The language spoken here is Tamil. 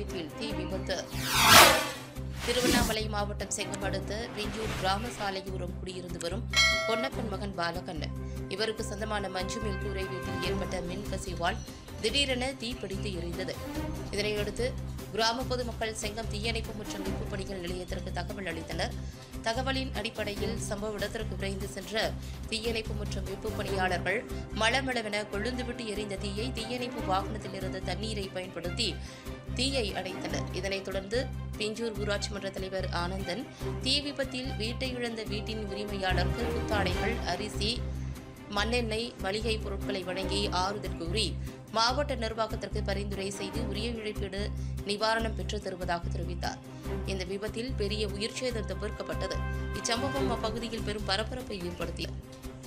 குடியிருப்பில் தீ விபத்து திருவண்ணாமலை மாவட்டம் செங்கம் அடுத்த வெஞ்சூர் கிராம சாலையோரம் குடியிருந்து வரும் பொன்னப்பன் மகன் பாலகண்ணன் இவருக்கு சொந்தமான மஞ்சு மில் கூரை வீட்டில் ஏற்பட்ட மின் கசிவால் திடீரென தீ பிடித்து எரிந்தது இதனையடுத்து கிராம பொதுமக்கள் செங்கம் தீயணைப்பு மற்றும் மீட்பு பணிகள் நிலையத்திற்கு தகவல் அளித்தனர் தகவலின் அடிப்படையில் சம்பவ இடத்திற்கு விரைந்து சென்ற தீயணைப்பு மற்றும் மீட்பு பணியாளர்கள் மளமளவென கொழுந்துவிட்டு எரிந்த தீயை தீயணைப்பு வாகனத்தில் இருந்த தண்ணீரை பயன்படுத்தி தீயை அடைத்தனர் இதனைத் தொடர்ந்து பிஞ்சூர் ஊராட்சி மன்ற தலைவர் ஆனந்தன் தீ விபத்தில் வீட்டை இழந்த வீட்டின் உரிமையாளருக்கு புத்தாடைகள் அரிசி மண்ணெண்ணெய் மளிகை பொருட்களை வழங்கி ஆறுதல் கூறி மாவட்ட நிர்வாகத்திற்கு பரிந்துரை செய்து உரிய இழப்பீடு நிவாரணம் பெற்றுத் தருவதாக தெரிவித்தார் இந்த விபத்தில் பெரிய உயிர்ச்சேதம் தவிர்க்கப்பட்டது இச்சம்பவம் அப்பகுதியில் பெரும் பரபரப்பை ஏற்படுத்தியது